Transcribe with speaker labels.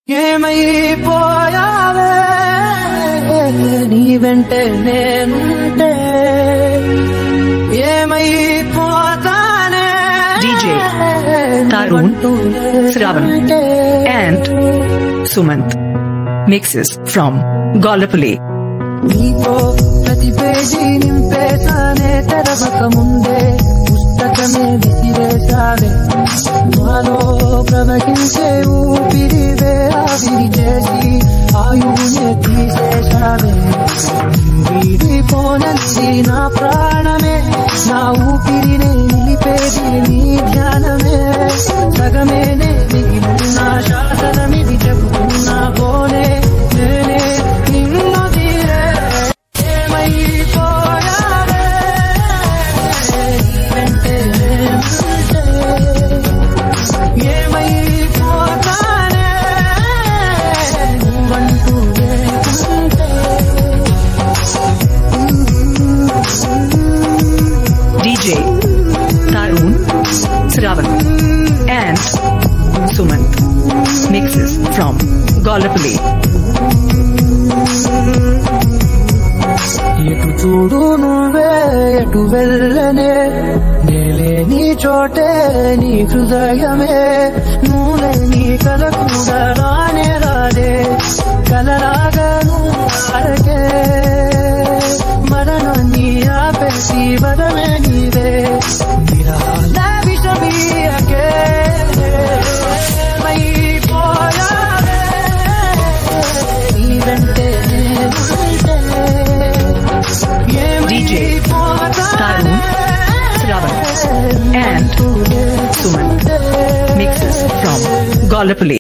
Speaker 1: ఏమైపోయావే నీ వెంటే నేనుంటే ఏమైపోతానే
Speaker 2: DJ Tarun, Shravan, and Sumant. Mixes from Gollapalli.
Speaker 1: నీతో ప్రతి పేజీ నింపేసానే తెరవక ముందే పుస్తకమే విసిరేసావే నాలో ప్రవహించే ఊపిరివే ఆవిరి చేసి ఆయువునే తీసేసావే వీడిపోనంది నా ప్రాణమే నా ఊపిరిని నిలిపేది నీ ధ్యానమే సగమేనే మిగిలిన శాసనమిది చెబుతున్నా పోనే నేనే నిన్ను తీరే ఏమైపోయావే వెంటే నేనుంటే ఏమైపోతానే నువ్వంటూ లేకుంటే
Speaker 2: DJ Tarun, Shravan, and Sumant. Mixes from Gollapalli.
Speaker 1: ఎటు చూడు నువ్వే ఎటు వెళ్ళనే నేలే నీ చోటే నీ హృదయమే నువ్వే నీ కల